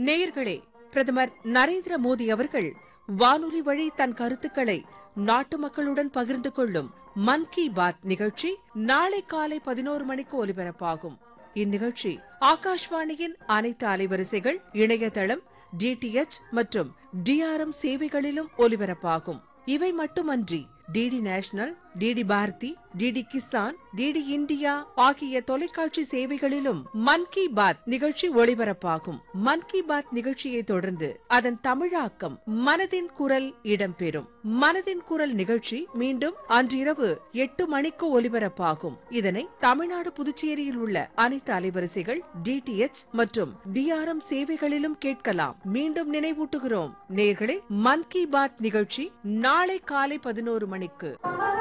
நேயர்களே பிரதமர் நரேந்திர மோடி அவர்கள் வானொலி வழி தன் கருத்துக்களை நாட்டு மக்களுடன் பகிர்ந்து கொள்ளும் மன் கி பாத் நிகழ்ச்சி நாளை காலை பதினோரு மணிக்கு ஒலிபரப்பாகும் இந்நிகழ்ச்சி ஆகாஷ்வாணியின் அனைத்து அலைவரிசைகள் இணையதளம் டிடிஎச் மற்றும் டிஆர்எம் சேவைகளிலும் ஒலிபரப்பாகும் இவை மட்டுமன்றி DD national DD Bharati DD Kisan DD India ஆகிய தொலைக்காட்சி சேவைகளிலும் மன் கி பாத் நிகழ்ச்சி ஒளிபரப்பாகும் மன் கி பாத் நிகழ்ச்சியை தொடர்ந்து அதன் தமிழாக்கம் மனதின் குரல் இடம்பெறும் மனதின் குரல் நிகழ்ச்சி மீண்டும் அன்றிரவு எட்டு மணிக்கு ஒலிபரப்பாகும் இதனை தமிழ்நாடு புதுச்சேரியில் உள்ள அனைத்து அலைவரிசைகள் டிடிஎச் மற்றும் டிஆர்எம் சேவைகளிலும் கேட்கலாம் மீண்டும் நினைவூட்டுகிறோம் நேர்களே மன் கி பாத் நிகழ்ச்சி நாளை காலை பதினோரு மணிக்கு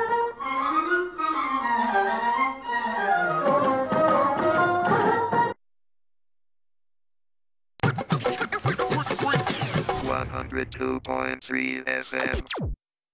One hundred two point three FM.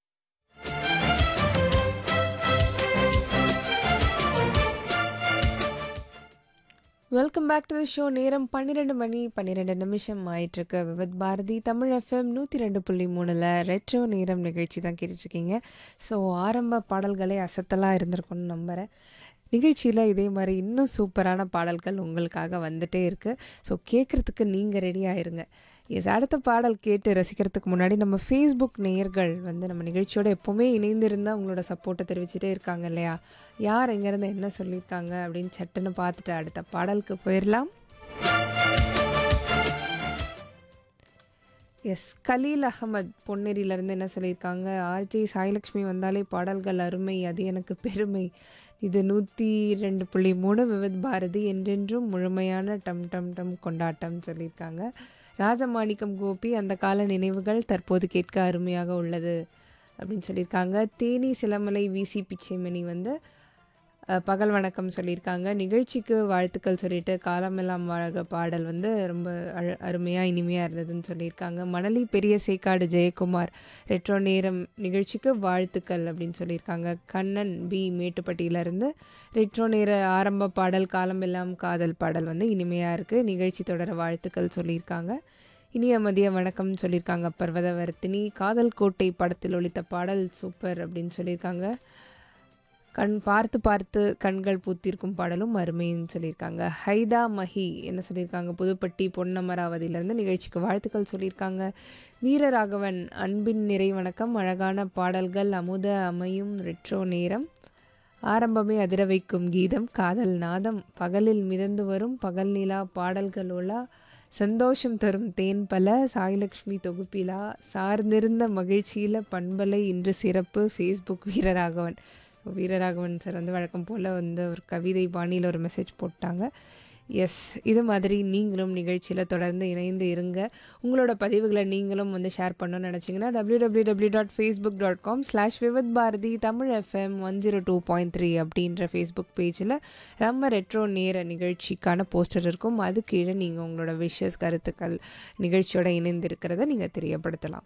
Welcome back to the show நேரம் பன்னிரெண்டு மணி பன்னிரெண்டு நிமிஷம் ஆயிட்டிருக்கு விவத் பாரதி தமிழ் எஃப்எம் நூற்றி ரெண்டு புள்ளி மூணில் ரெட்ரோ நேரம் நிகழ்ச்சி தான் கேட்டுட்ருக்கீங்க ஸோ ஆரம்ப பாடல்களே அசத்தலாக இருந்திருக்கும்னு நம்புகிறேன் நிகழ்ச்சியில் இதே மாதிரி இன்னும் சூப்பரான பாடல்கள் உங்களுக்காக வந்துட்டே இருக்குது ஸோ கேட்குறதுக்கு நீங்கள் ரெடி ஆயிருங்க எஸ் அடுத்த பாடல் கேட்டு ரசிக்கிறதுக்கு முன்னாடி நம்ம ஃபேஸ்புக் நேயர்கள் வந்து நம்ம நிகழ்ச்சியோட எப்போவுமே இணைந்திருந்தால் உங்களோட சப்போர்ட்டை தெரிவிச்சிட்டே இருக்காங்க இல்லையா யார் எங்கேருந்து என்ன சொல்லியிருக்காங்க அப்படின்னு சட்டுன்னு பார்த்துட்டு அடுத்த பாடலுக்கு போயிடலாம் எஸ் கலீல் அகமத் பொன்னேரியிலேருந்து என்ன சொல்லியிருக்காங்க ஆர்ஜே சாய்லக்ஷ்மி வந்தாலே பாடல்கள் அருமை அது எனக்கு பெருமை இது நூற்றி ரெண்டு புள்ளி மூணு விவித் பாரதி என்றென்றும் முழுமையான டம் டம் டம் கொண்டாட்டம் சொல்லியிருக்காங்க ராஜமாணிக்கம் கோபி அந்த கால நினைவுகள் தற்போது கேட்க அருமையாக உள்ளது அப்படின்னு சொல்லியிருக்காங்க தேனி சிலமலை விசி பிச்சைமணி வந்து அஹ், பகல் வணக்கம் சொல்லியிருக்காங்க நிகழ்ச்சிக்கு வாழ்த்துக்கள் சொல்லிட்டு காலமெல்லாம் வாழ்க பாடல் வந்து ரொம்ப அழ அருமையாக இனிமையாக இருந்ததுன்னு சொல்லியிருக்காங்க மணலி பெரிய சேக்காடு ஜெயக்குமார் ரெட்ரோ நேரம் நிகழ்ச்சிக்கு வாழ்த்துக்கள் அப்படின்னு சொல்லியிருக்காங்க கண்ணன் பி மேட்டுப்பட்டியிலேருந்து ரெட்ரோ நேர ஆரம்ப பாடல் காலமெல்லாம் காதல் பாடல் வந்து இனிமையாக இருக்குது நிகழ்ச்சி தொடர வாழ்த்துக்கள் சொல்லியிருக்காங்க இனிய மதிய வணக்கம் சொல்லியிருக்காங்க பர்வதவர்த்தினி காதல் கோட்டை படத்தில் ஒலித்த பாடல் சூப்பர் அப்படின்னு சொல்லியிருக்காங்க கண் பார்த்து பார்த்து கண்கள் பூத்திருக்கும் பாடலும் அருமைன்னு சொல்லியிருக்காங்க ஹைதா மஹி என்ன சொல்லியிருக்காங்க புதுப்பட்டி பொன்னமராவதியிலேருந்து நிகழ்ச்சிக்கு வாழ்த்துக்கள் சொல்லியிருக்காங்க வீரராகவன் அன்பின் நிறை வணக்கம் அழகான பாடல்கள் அமுத அமையும் ரெட்ரோ நேரம் ஆரம்பமே அதிர வைக்கும் கீதம் காதல் நாதம் பகலில் மிதந்து வரும் பகல் நிலா பாடல்களோலா சந்தோஷம் தரும் தேன் பல சாய்லக்ஷ்மி தொகுப்பிலா சார்ந்திருந்த மகிழ்ச்சியில் பண்பலை இன்று சிறப்பு ஃபேஸ்புக் வீரராகவன் வீரராகவன் சார் வந்து வழக்கம் போல் வந்து ஒரு கவிதை பாணியில் ஒரு மெசேஜ் போட்டாங்க எஸ் இது மாதிரி நீங்களும் நிகழ்ச்சியில் தொடர்ந்து இணைந்து இருங்க உங்களோட பதிவுகளை நீங்களும் வந்து ஷேர் பண்ணணும்னு நினச்சிங்கன்னா W W W dot Facebook dot com slash Vividh Bharati Tamil FM one zero two point three அப்படின்ற ஃபேஸ்புக் பேஜில் நம்ம ரெட்ரோ நேர நிகழ்ச்சிக்கான போஸ்டர் இருக்கும் அது கீழே நீங்கள் உங்களோட விஷஸ் கருத்துக்கள் நிகழ்ச்சியோட இணைந்திருக்கிறத நீங்கள் தெரியப்படுத்தலாம்